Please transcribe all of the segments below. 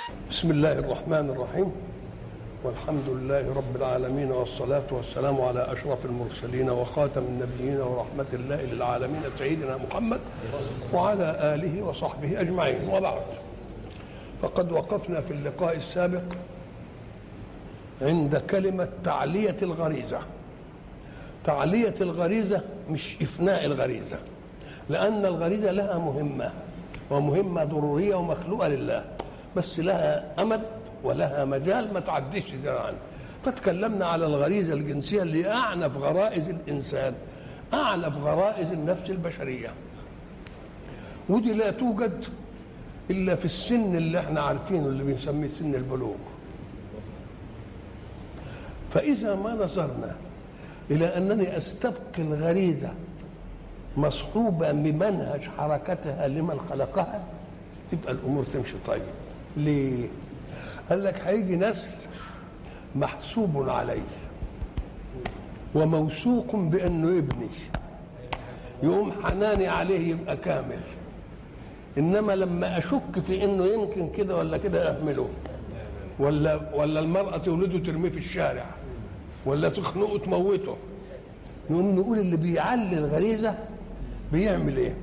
بسم الله الرحمن الرحيم والحمد لله رب العالمين والصلاة والسلام على أشرف المرسلين وخاتم النبيين ورحمة الله للعالمين سيدنا محمد وعلى آله وصحبه أجمعين وبعد فقد وقفنا في اللقاء السابق عند كلمة تعلية الغريزة تعلية الغريزة مش إفناء الغريزة لأن الغريزة لها مهمة ومهمة ضرورية ومخلوقة لله بس لها أمد ولها مجال ما تعديش عنه فتكلمنا على الغريزة الجنسية اللي أعنف غرائز الإنسان أعنف غرائز النفس البشرية ودي لا توجد إلا في السن اللي احنا عارفينه اللي بنسميه سن البلوغ فإذا ما نظرنا إلى أنني أستبقي الغريزة مصحوبة بمنهج حركتها لمن خلقها تبقى الأمور تمشي طيب ليه؟ قال لك هيجي نسل محسوب عليه وموثوق بأنه يبني يقوم حناني عليه يبقى كامل إنما لما أشك في إنه يمكن كده ولا كده أهمله ولا ولا المرأة تولده ترميه في الشارع ولا تخنقه تموته نقوم نقول اللي بيعلي الغريزة بيعمل ايه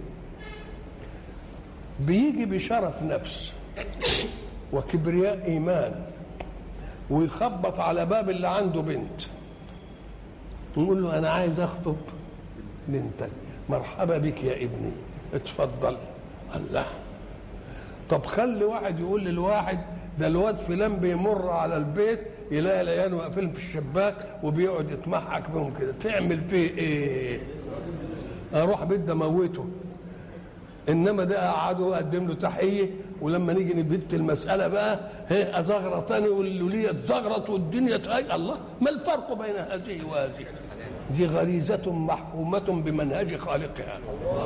بيجي بشرف نفس وكبرياء ايمان ويخبط على باب اللي عنده بنت نقول له انا عايز اخطب بنتك مرحبا بك يا ابني اتفضل الله طب خلي واحد يقول للواحد ده الواد فلان بيمر على البيت يلاقي العيال واقفين في الشباك وبيقعد يتمحك بهم كده تعمل فيه ايه اروح بيت ده موته انما ده اقعده واقدم له تحيه ولما نيجي نبت المساله بقى هي ازغرطني واللوليه اتزغرط والدنيا تهي الله ما الفرق بين هذه وهذه دي غريزة محكومة بمنهج خالقها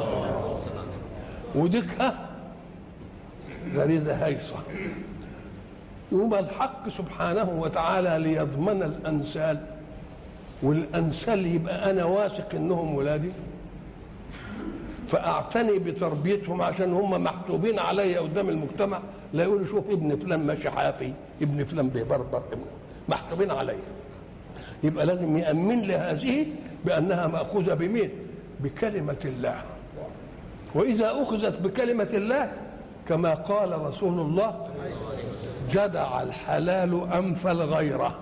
وديكها غريزة هيصة يبقى الحق سبحانه وتعالى ليضمن الأنسال والأنسال يبقى أنا واثق إنهم ولادي فأعتني بتربيتهم عشان هم محسوبين علي قدام المجتمع لا يقولوا شوف ابن فلان ماشي حافي ابن فلان بيبربر ابن محسوبين علي يبقى لازم يأمن لهذه بأنها مأخوذة بمين؟ بكلمة الله وإذا أخذت بكلمة الله كما قال رسول الله جدع الحلال أنف الغيرة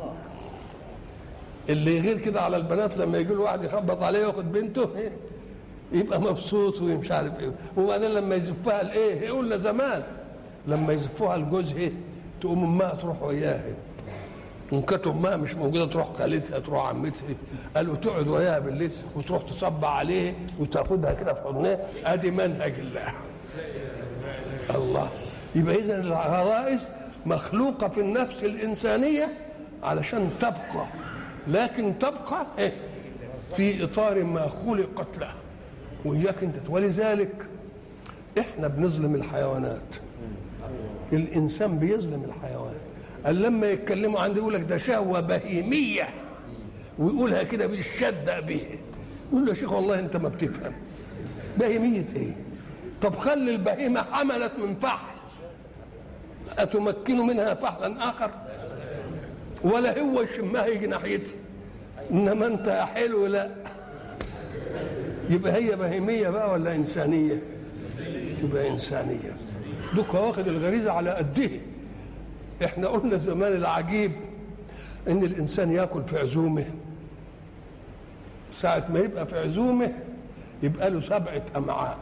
اللي يغير كده على البنات لما يجي له واحد يخبط عليه ياخد بنته يبقى مبسوط ومش عارف ايه وبعدين لما يزفها لايه يقول زمان لما يزفوها لجوزها تقوم امها تروح وياها وان كانت امها مش موجوده تروح خالتها تروح عمتها قالوا تقعد وياها بالليل وتروح تصب عليه وتاخدها كده في حضنها ادي منهج الله الله يبقى اذا الغرائز مخلوقه في النفس الانسانيه علشان تبقى لكن تبقى إيه؟ في اطار ما خلقت له واياك انت ولذلك احنا بنظلم الحيوانات الانسان بيظلم الحيوان قال لما يتكلموا عن يقول لك ده شهوه بهيميه ويقولها كده بالشده به يقول له يا شيخ والله انت ما بتفهم بهيميه ايه طب خلي البهيمه حملت من فحل اتمكن منها فحلا اخر ولا هو يشمها يجي ناحيتي انما انت يا حلو لا يبقى هي بهيميه بقى ولا انسانيه تبقى انسانيه دوك واخد الغريزه على قده احنا قلنا زمان العجيب ان الانسان ياكل في عزومه ساعة ما يبقى في عزومه يبقى له سبعة أمعاء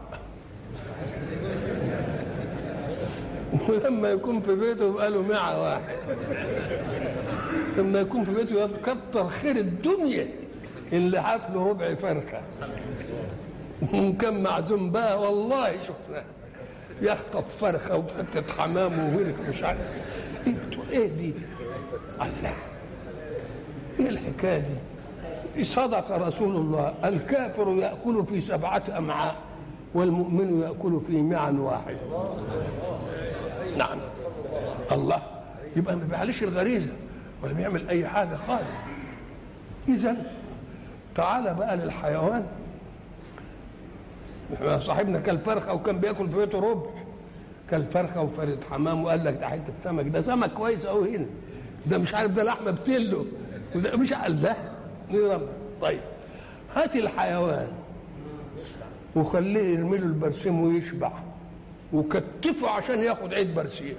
ولما يكون في بيته يبقى له معة واحد لما يكون في بيته يبقى كتر خير الدنيا اللي حاف له ربع فرخة كان معزوم بقى والله شفناه يخطف فرخة وحتة حمام وورك مش عارف ايه ايه دي الله ايه الحكايه دي صدق رسول الله الكافر ياكل في سبعه امعاء والمؤمن ياكل في معا واحد نعم الله يبقى ما بيعليش الغريزه ولا بيعمل اي حاجه خالص اذا تعال بقى للحيوان صاحبنا كان فرخه وكان بياكل في بيته ربع كل فرخه وفرد حمام وقال لك ده حته سمك ده سمك كويس قوي هنا ده مش عارف ده لحمه بتلو وده مش قال لا يرمى. طيب هات الحيوان وخليه يرمي له البرسيم ويشبع وكتفه عشان ياخد عيد برسيم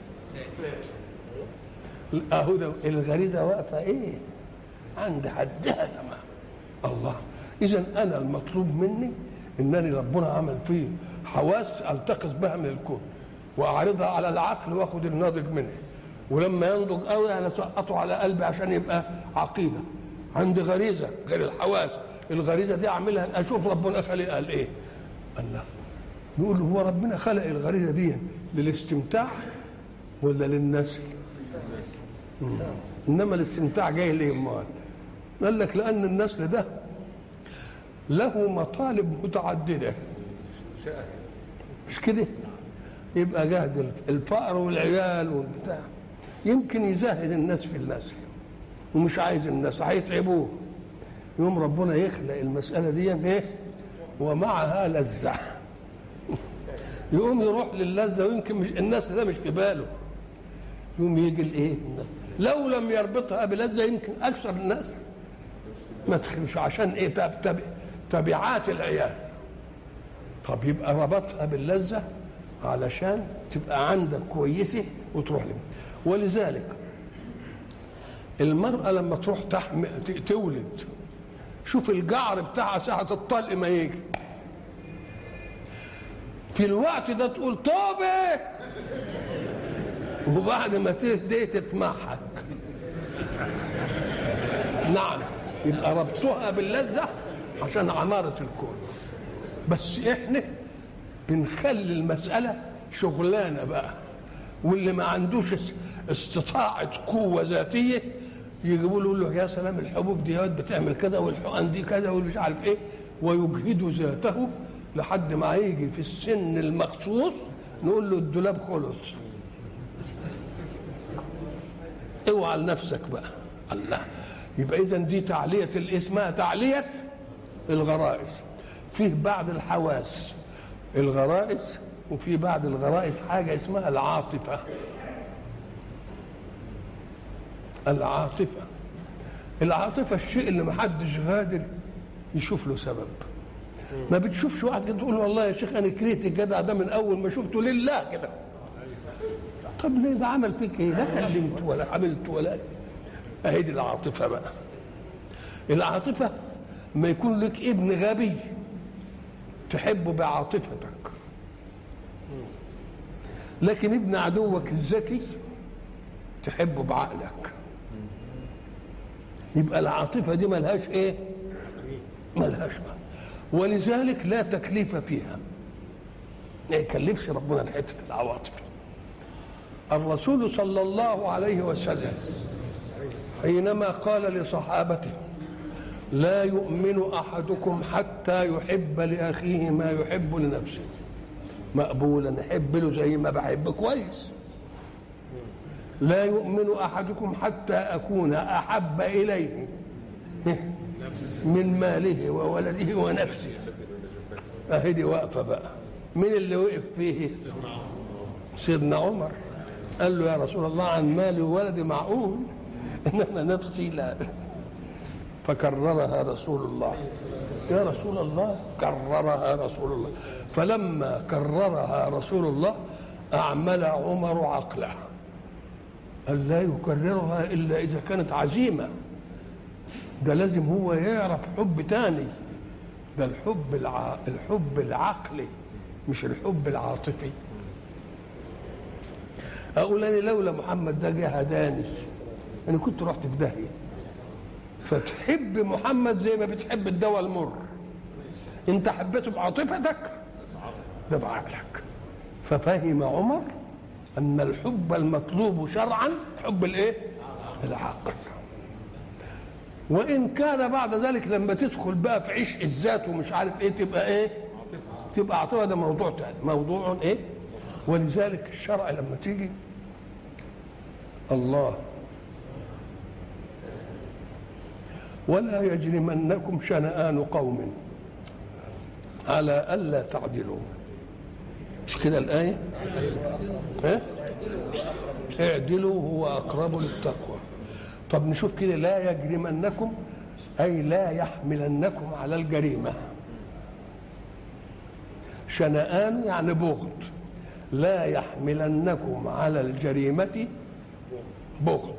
اهو ده الغريزه واقفه ايه عند حدها يا جماعه الله اذا انا المطلوب مني انني ربنا عمل فيه حواس التقط بها من الكون واعرضها على العقل واخد الناضج منه ولما ينضج قوي انا اسقطه على قلبي عشان يبقى عقيده عندي غريزه غير الحواس الغريزه دي اعملها اشوف ربنا خلق قال ايه الله نقول هو ربنا خلق الغريزه دي للاستمتاع ولا للنسل مم. انما الاستمتاع جاي ليه امال قال لك لان النسل ده له مطالب متعدده مش كده يبقى جهد الفقر والعيال والبتاع يمكن يزهد الناس في النسل ومش عايز الناس هيتعبوه يوم ربنا يخلق المسألة دي ايه ومعها لذة يقوم يروح للذة ويمكن مش الناس ده مش في باله يقوم يجي الايه لو لم يربطها بلذة يمكن أكثر الناس ما تخلش عشان ايه تب تب تبعات العيال طب يبقى ربطها باللذة علشان تبقى عندك كويسة وتروح لهم ولذلك المرأة لما تروح تحم... تولد شوف الجعر بتاعها ساعة الطلق ما يجي في الوقت ده تقول توبة وبعد ما تهدي تتمحك نعم يبقى ربطها باللذة عشان عمارة الكون بس احنا بنخلي المسألة شغلانة بقى واللي ما عندوش استطاعة قوة ذاتية يجيبوا له يقول له يا سلام الحبوب دي بتعمل كذا والحقن دي كذا والمش عارف ايه ويجهد ذاته لحد ما يجي في السن المخصوص نقول له الدولاب خلص اوعى لنفسك بقى الله يبقى اذا دي تعلية الاسم تعلية الغرائز فيه بعض الحواس الغرائز وفي بعد الغرائز حاجة اسمها العاطفة العاطفة العاطفة الشيء اللي محدش غادر يشوف له سبب ما بتشوفش واحد كده تقول والله يا شيخ انا كرهت الجدع ده من اول ما شفته لله كده طب ليه ده عمل فيك ايه لا كلمت ولا عملت ولا اهي دي العاطفه بقى العاطفه ما يكون لك ابن غبي تحبه بعاطفتك لكن ابن عدوك الذكي تحبه بعقلك يبقى العاطفة دي ملهاش ايه ملهاش بقى. ولذلك لا تكليف فيها ما يكلفش ربنا في حتة العواطف الرسول صلى الله عليه وسلم حينما قال لصحابته لا يؤمن احدكم حتى يحب لاخيه ما يحب لنفسه مقبولا احب له زي ما بحب كويس لا يؤمن احدكم حتى اكون احب اليه من ماله وولده ونفسه اهي دي واقفه بقى مين اللي وقف فيه سيدنا عمر قال له يا رسول الله عن مالي وولدي معقول انما نفسي لا فكررها رسول الله يا رسول الله كررها رسول الله فلما كررها رسول الله أعمل عمر عقله قال لا يكررها إلا إذا كانت عزيمة ده لازم هو يعرف حب تاني ده الحب الع... الحب العقلي مش الحب العاطفي أقول أنا لولا محمد ده جه هداني أنا كنت رحت في داهية فتحب محمد زي ما بتحب الدواء المر انت حبيته بعاطفتك ده بعقلك ففهم عمر ان الحب المطلوب شرعا حب الايه العقل وان كان بعد ذلك لما تدخل بقى في عشق الذات ومش عارف ايه تبقى ايه تبقى عاطفه ده موضوع تاني موضوع ايه ولذلك الشرع لما تيجي الله ولا يجرمنكم شنآن قوم على ألا تعدلوا مش كده الآية ها اعدلوا هو أقرب للتقوى طب نشوف كده لا يجرمنكم أي لا يحملنكم على الجريمة شنآن يعني بغض لا يحملنكم على الجريمة بغض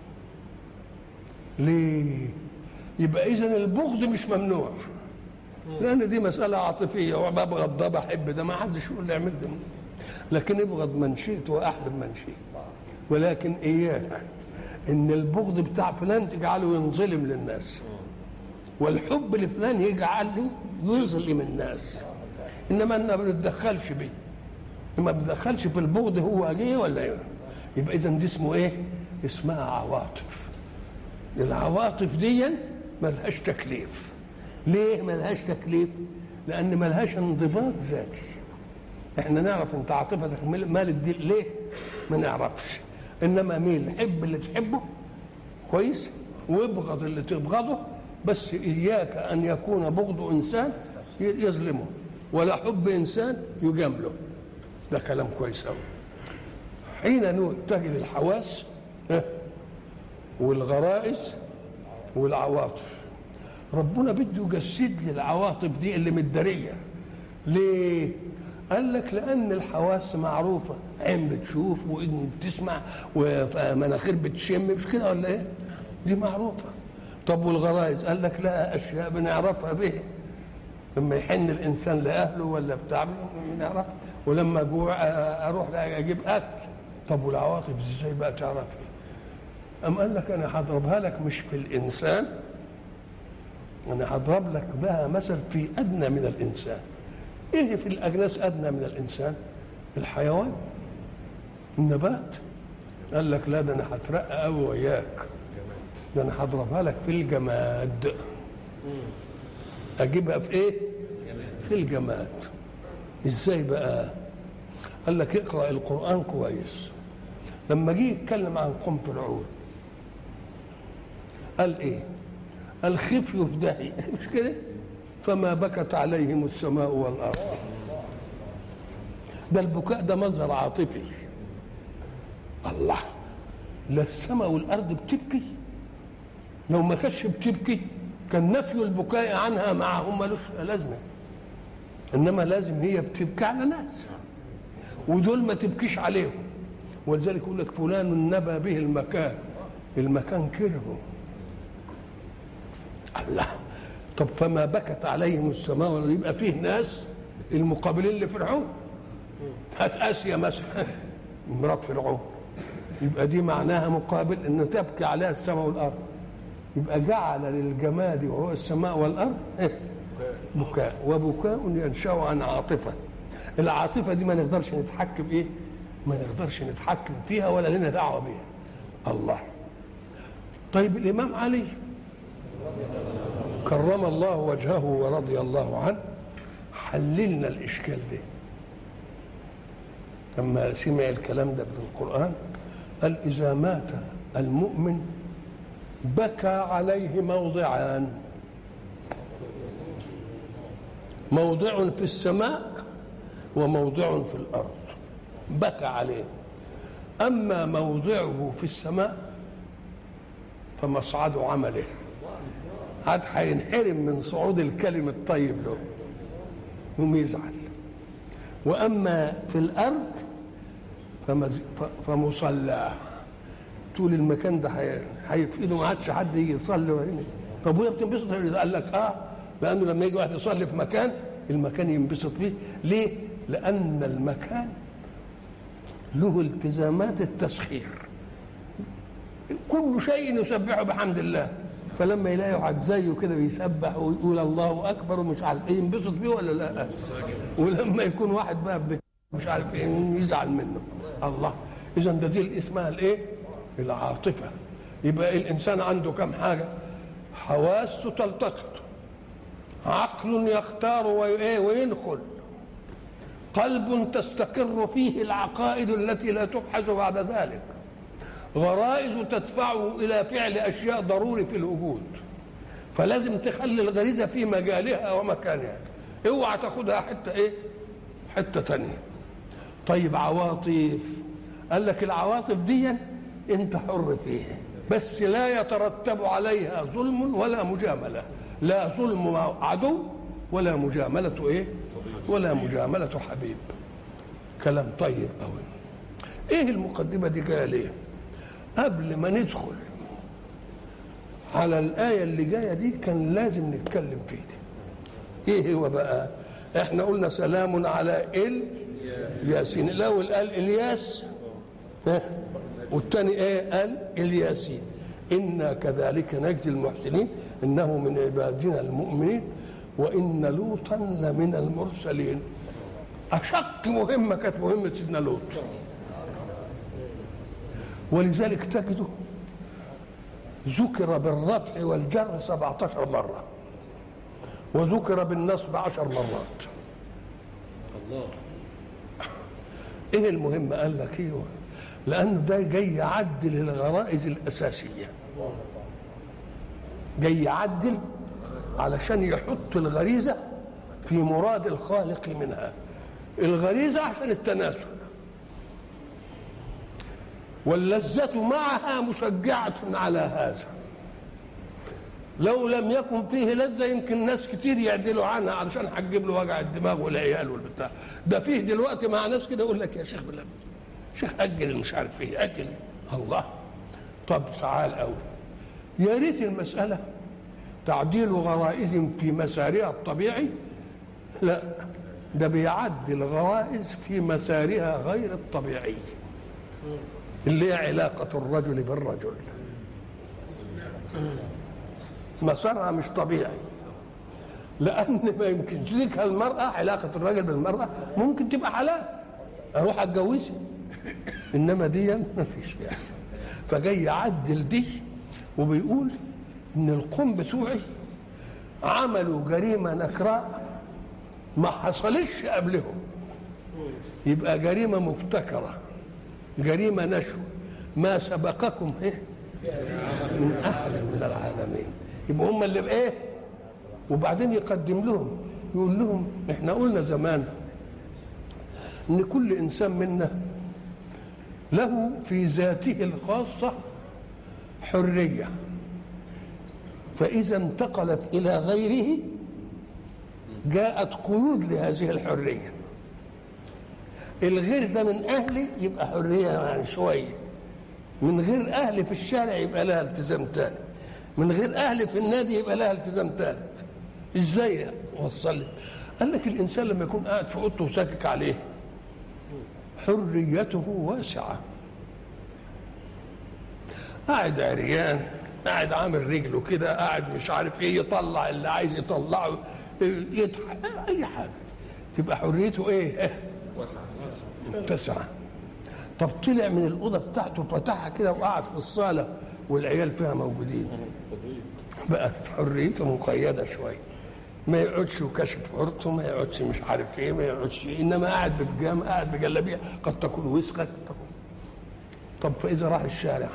ليه يبقى إذا البغض مش ممنوع لأن دي مسألة عاطفية وببغض ده بحب ده ما حدش يقول لي اعمل ده لكن ابغض من شئت وأحبب من شئت ولكن إياك إن البغض بتاع فلان تجعله ينظلم للناس والحب لفلان يجعله يظلم الناس انما انا ما بنتدخلش بيه ما بنتدخلش في البغض هو جه ولا ايه يبقى اذا دي اسمه ايه اسمها عواطف العواطف دي ملهاش تكليف ليه ملهاش تكليف لان ملهاش انضباط ذاتي احنا نعرف انت عاطفتك مال الدين ليه ما نعرفش انما مين حب اللي تحبه كويس وابغض اللي تبغضه بس اياك ان يكون بغض انسان يظلمه ولا حب انسان يجامله ده كلام كويس قوي حين نتجه للحواس والغرائز والعواطف ربنا بده يجسد لي العواطف دي اللي متداريه ليه قال لك لان الحواس معروفه عين بتشوف واذن بتسمع ومناخير بتشم مش كده ولا ايه دي معروفه طب والغرائز قال لك لا اشياء بنعرفها به لما يحن الانسان لاهله ولا بتاع بنعرف ولما اجوع اروح اجيب اكل طب والعواطف ازاي بقى تعرفها أم قال لك أنا هضربها لك مش في الإنسان أنا هضرب لك بها مثل في أدنى من الإنسان إيه في الأجناس أدنى من الإنسان الحيوان النبات قال لك لا ده أنا هترقى قوي وياك ده أنا هضربها لك في الجماد أجيبها في إيه؟ في الجماد إزاي بقى؟ قال لك اقرأ القرآن كويس لما جه يتكلم عن قوم فرعون قال ايه قال خفيوا في داهية مش كده فما بكت عليهم السماء والارض ده البكاء ده مظهر عاطفي الله لا السماء والارض بتبكي لو ما كانتش بتبكي كان نفي البكاء عنها معهم ملوش لازمه انما لازم هي بتبكي على ناس ودول ما تبكيش عليهم ولذلك يقول لك فلان نبى به المكان المكان كرهه الله طب فما بكت عليهم السماء ولا يبقى فيه ناس المقابلين لفرعون هات اسيا مثلا مرات فرعون يبقى دي معناها مقابل ان تبكي عليها السماء والارض يبقى جعل للجماد وهو السماء والارض بكاء وبكاء ينشا عن عاطفه العاطفه دي ما نقدرش نتحكم ايه ما نقدرش نتحكم فيها ولا لنا دعوه بيها الله طيب الامام علي كرم الله وجهه ورضي الله عنه حللنا الاشكال ده لما سمع الكلام ده في القران قال اذا مات المؤمن بكى عليه موضعان موضع في السماء وموضع في الارض بكى عليه اما موضعه في السماء فمصعد عمله عاد هينحرم من صعود الكلم الطيب له يوم يزعل واما في الارض فمصلاه طول المكان ده هيفقده ما عادش حد يجي يصلي هنا طب وهي بتنبسط قال لك اه لانه لما يجي واحد يصلي في مكان المكان ينبسط فيه ليه؟ لان المكان له التزامات التسخير كل شيء يسبحه بحمد الله فلما يلاقي واحد زيه كده بيسبح ويقول الله اكبر ومش عارف ايه ينبسط بيه ولا لا ولما يكون واحد بقى مش عارف ايه يزعل منه الله اذا ده دي اسمها الايه العاطفه يبقى الانسان عنده كم حاجه حواسه تلتقط عقل يختار وإيه وينقل قلب تستقر فيه العقائد التي لا تبحث بعد ذلك غرائز تدفعه الى فعل اشياء ضروري في الوجود فلازم تخلي الغريزه في مجالها ومكانها اوعى تاخدها حته ايه حته تانية طيب عواطف قال لك العواطف دي انت حر فيها بس لا يترتب عليها ظلم ولا مجامله لا ظلم مع عدو ولا مجامله ايه ولا مجامله حبيب كلام طيب قوي ايه المقدمه دي جايه ليه قبل ما ندخل على الايه اللي جايه دي كان لازم نتكلم فيه دي. ايه هو بقى احنا قلنا سلام على ال ياسين الاول قال الياس ها؟ والثاني ايه قال الياسين انا كذلك نجزي المحسنين انه من عبادنا المؤمنين وان لوطا لمن المرسلين اشق مهمه كانت مهمه سيدنا لوط ولذلك تجده ذكر بالرفع والجر 17 مرة وذكر بالنصب عشر مرات الله ايه المهم قال لك ايوه لانه ده جاي يعدل الغرائز الاساسيه جاي يعدل علشان يحط الغريزه في مراد الخالق منها الغريزه عشان التناسل واللذة معها مشجعة على هذا لو لم يكن فيه لذة يمكن ناس كتير يعدلوا عنها علشان هتجيب له وجع الدماغ والعيال والبتاع ده فيه دلوقتي مع ناس كده يقول لك يا شيخ بالله شيخ أجل مش عارف ايه أجل الله طب تعال أوي يا ريت المسألة تعديل غرائز في مسارها الطبيعي لا ده بيعدل غرائز في مسارها غير الطبيعي اللي هي علاقة الرجل بالرجل مسارها مش طبيعي لأن ما يمكن تلك المرأة علاقة الرجل بالمرأة ممكن تبقى حلال أروح أتجوزها إنما دي ما فيش يعني فجاي يعدل دي وبيقول إن القوم بتوعي عملوا جريمة نكراء ما حصلش قبلهم يبقى جريمة مبتكرة جريمة نشو ما سبقكم ايه من احد من العالمين يبقى هم اللي بايه وبعدين يقدم لهم يقول لهم احنا قلنا زمان ان كل انسان منا له في ذاته الخاصه حريه فاذا انتقلت الى غيره جاءت قيود لهذه الحريه الغير ده من اهلي يبقى حريه يعني شويه من غير اهلي في الشارع يبقى لها التزام تاني من غير اهلي في النادي يبقى لها التزام تاني ازاي وصل لي قال لك الانسان لما يكون قاعد في اوضته وساكك عليه حريته واسعه قاعد عريان قاعد عامل رجله كده قاعد مش عارف ايه يطلع اللي عايز يطلعه يضحك اي حاجه تبقى حريته ايه متسعة طب طلع من الأوضة بتاعته فتحها كده وقعد في الصالة والعيال فيها موجودين بقت حريته مقيدة شوية ما يقعدش وكشف حرته ما يقعدش مش عارف ايه ما يقعدش إيه انما قاعد ببجامه قاعد بجلابيه قد تكون وسخه قد تكون طب فاذا راح الشارع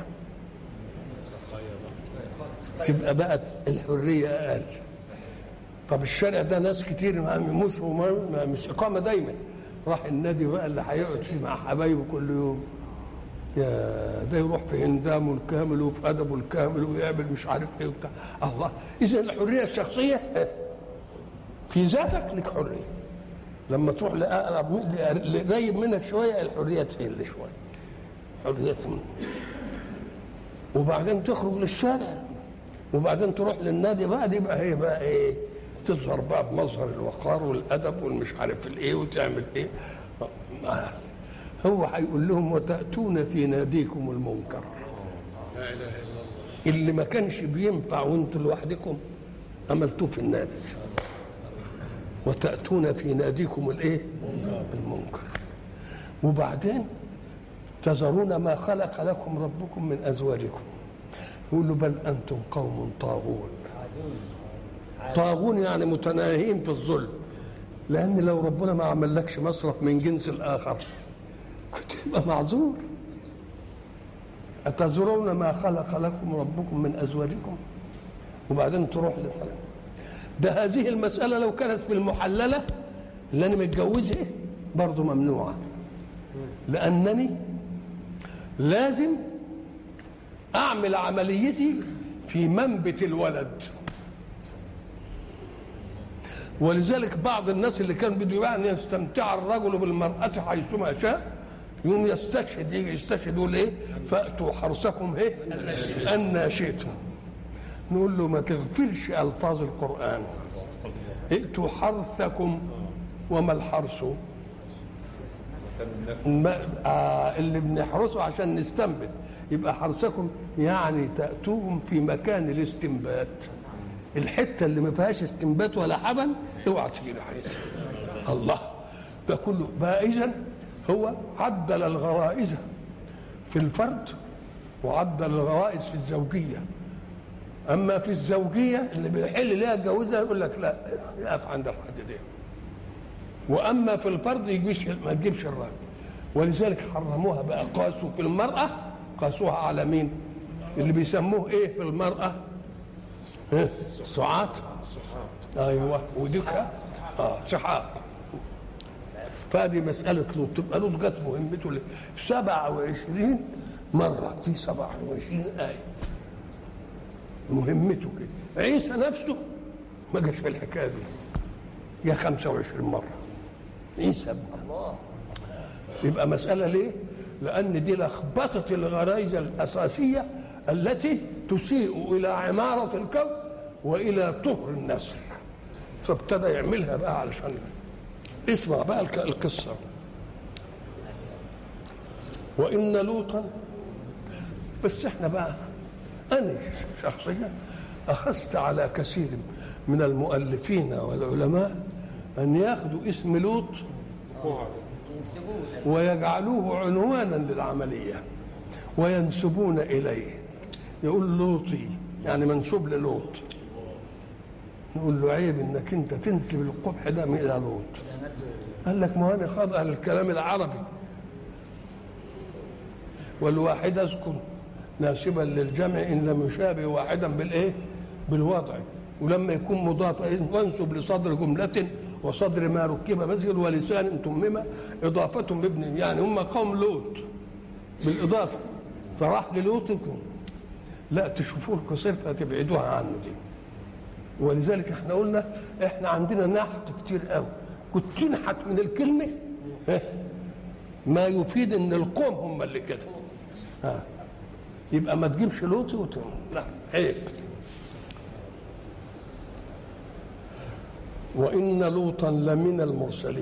تبقى بقت الحريه اقل طب الشارع ده ناس كتير مش مش اقامه دايما راح النادي بقى اللي هيقعد فيه مع حبايبه كل يوم يا ده يروح في هندامه الكامل وفي ادبه الكامل ويعمل مش عارف ايه وبتاع الله اذا الحريه الشخصيه في ذاتك لك حريه لما تروح لاقرب لقريب منك شويه الحريه تقل شويه حريه وبعدين تخرج للشارع وبعدين تروح للنادي بقى دي بقى هي بقى ايه تظهر بقى بمظهر الوقار والادب والمش عارف الايه وتعمل ايه هو هيقول لهم وتاتون في ناديكم المنكر لا اله الا الله اللي ما كانش بينفع وانتوا لوحدكم عملتوه في النادي وتاتون في ناديكم الايه المنكر وبعدين تذرون ما خلق لكم ربكم من ازواجكم يقول له بل انتم قوم طاغون طاغون يعني متناهين في الظلم لان لو ربنا ما عملكش مصرف من جنس الاخر كنت تبقى معذور أتزرون ما خلق لكم ربكم من أزواجكم وبعدين تروح لفلان ده هذه المسألة لو كانت في المحللة اللي أنا متجوزها برضه ممنوعة لانني لازم اعمل عمليتي في منبت الولد ولذلك بعض الناس اللي كان بده يعني يستمتع الرجل بالمرأة حيثما شاء يوم يستشهد يجي يستشهد يقول ايه فأتوا حرثكم ايه أن شئتم نقول له ما تغفلش ألفاظ القرآن ائتوا حرثكم وما الحرث ما آه اللي بنحرسه عشان نستنبت يبقى حرثكم يعني تأتوهم في مكان الاستنبات الحته اللي ما فيهاش استنبات ولا حبل اوعى تيجي ناحيتها الله ده كله بقى اذا هو عدل الغرائز في الفرد وعدل الغرائز في الزوجيه اما في الزوجيه اللي بيحل ليها جوزها يقول لك لا يقف عند الحد دي واما في الفرد يجيش ما تجيبش الراجل ولذلك حرموها بقى قاسوا في المراه قاسوها على مين اللي بيسموه ايه في المراه سعات ايوه وديك اه سحاق فهذه مسألة لوط تبقى لوط جت مهمته ليه؟ 27 مرة في 27 آية مهمته كده عيسى نفسه ما جاش في الحكاية دي يا 25 مرة عيسى الله يبقى مسألة ليه؟ لأن دي لخبطة الغرائز الأساسية التي تسيء إلى عمارة الكون وإلى طهر النسل فابتدى يعملها بقى علشان اسمع بقى القصة وإن لوطا بس احنا بقى أنا شخصيا أخذت على كثير من المؤلفين والعلماء أن ياخذوا اسم لوط ويجعلوه عنوانا للعملية وينسبون إليه يقول لوطي يعني منسوب للوط نقول له عيب انك انت تنسب القبح ده الى لوط قال لك ما انا خاضع للكلام العربي والواحد اذكر ناسبا للجمع ان لم يشابه واحدا بالايه بالوضع ولما يكون مضاف وانسب لصدر جمله وصدر ما ركب مسجد ولسان تمم اضافه بابن يعني هم قوم لوط بالاضافه فراح للوط يكون لا تشوفوه القصير فتبعدوها عنه دي ولذلك احنا قلنا احنا عندنا نحت كتير قوي كنت تنحت من الكلمه ما يفيد ان القوم هم اللي كده ها يبقى ما تجيبش لوط وت... لا عيب وان لوطا لمن المرسلين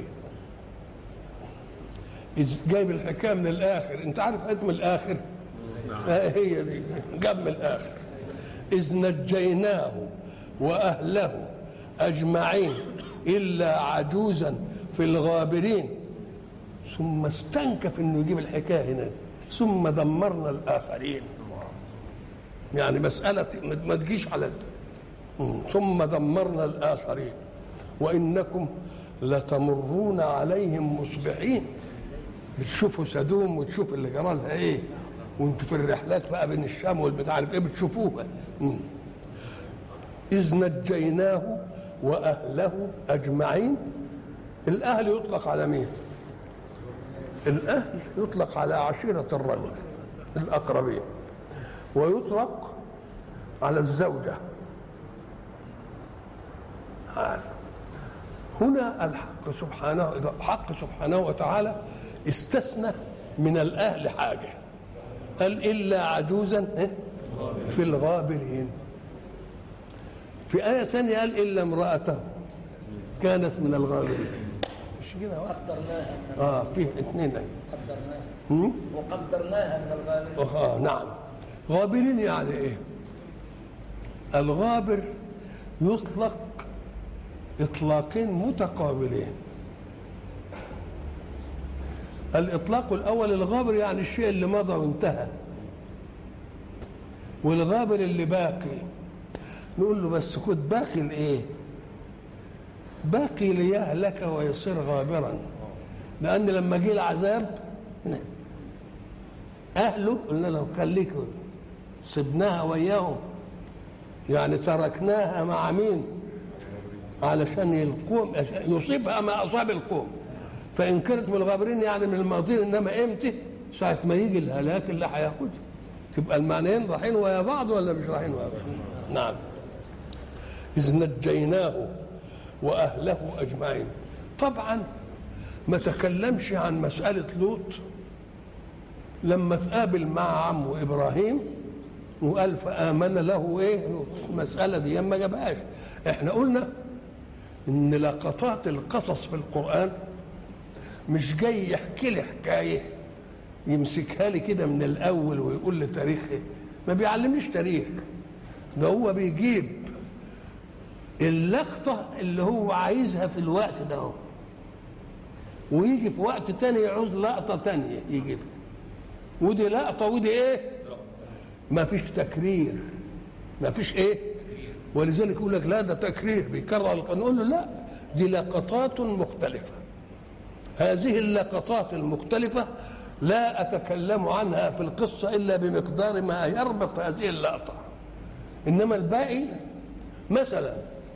إذ جايب الحكايه من الاخر انت عارف حكم الاخر آه هي دي جاب من الاخر اذ نجيناه واهله اجمعين الا عجوزا في الغابرين ثم استنكف انه يجيب الحكايه هنا ثم دمرنا الاخرين يعني مساله ما تجيش على ثم دمرنا الاخرين وانكم لتمرون عليهم مصبحين بتشوفوا سدوم وتشوف اللي جرى لها ايه وانتوا في الرحلات بقى بين الشام والبتاع عارف ايه بتشوفوها اذ نجيناه واهله اجمعين الاهل يطلق على مين الاهل يطلق على عشيره الرجل الاقربين ويطلق على الزوجه هنا الحق سبحانه الحق سبحانه وتعالى استثنى من الاهل حاجه قال الا عجوزا في الغابرين في آية ثانية قال إلا امرأته كانت من الغابرين مش كده قدرناها من اه في اثنين قدرناها وقدرناها من الغابرين اه نعم غابرين يعني ايه الغابر يطلق اطلاقين متقابلين الاطلاق الاول الغابر يعني الشيء اللي مضى وانتهى والغابر اللي باقي نقول له بس خد باقي الايه باقي ليهلك ويصير غابرا لان لما جه العذاب اهله قلنا له خليك سبناها وياهم يعني تركناها مع مين علشان القوم يصيبها ما اصاب القوم فان كانت من الغابرين يعني من الماضين انما امتى ساعه ما يجي الهلاك اللي هياخدها تبقى المعنيين رايحين ويا بعض ولا مش رايحين ويا بعض نعم اذ نجيناه واهله اجمعين طبعا ما تكلمش عن مساله لوط لما تقابل مع عمه ابراهيم وقال فامن له ايه لوط. المساله دي ما جابهاش احنا قلنا ان لقطات القصص في القران مش جاي يحكي لي حكايه يمسكها لي كده من الاول ويقول لي تاريخ ايه ما بيعلمنيش تاريخ ده هو بيجيب اللقطه اللي هو عايزها في الوقت ده هو. ويجي في وقت تاني يعوز لقطه تانية يجيبها ودي لقطه ودي ايه ما فيش تكرير ما فيش ايه ولذلك يقول لك لا ده تكرير بيكرر القرآن نقول له لا دي لقطات مختلفة هذه اللقطات المختلفة لا أتكلم عنها في القصة إلا بمقدار ما يربط هذه اللقطة إنما الباقي مثلا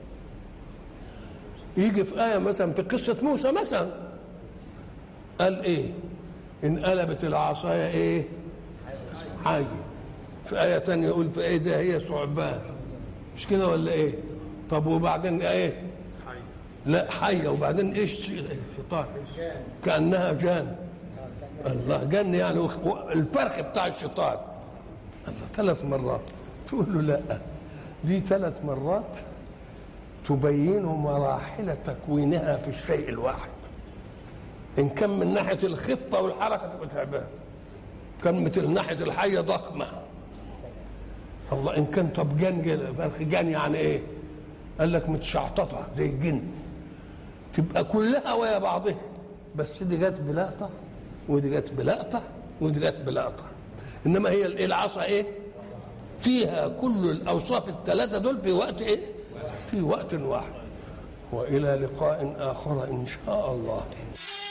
يجي في آية مثلا في قصة موسى مثلا قال إيه انقلبت العصاية إيه حي في آية تانية يقول فإذا هي ثعبان مش كده ولا إيه طب وبعدين إيه لا حية وبعدين إيش الشيطان كأنها جان الله جن يعني وخ- الفرخ بتاع الشيطان الله ثلاث مرات تقول له لا دي ثلاث مرات تبين مراحل تكوينها في الشيء الواحد ان كان من ناحيه الخفه والحركه تبقى تعبان كان من ناحيه الحيه ضخمه الله ان كان طب جن جن- فرخ جن يعني ايه قال لك متشعططه زي الجن تبقى كلها ويا بعضها بس دي جت بلقطه ودي جت بلقطه ودي جت بلقطه انما هي ال- العصا ايه فيها كل الاوصاف الثلاثه دول في وقت ايه في وقت واحد والى لقاء اخر ان شاء الله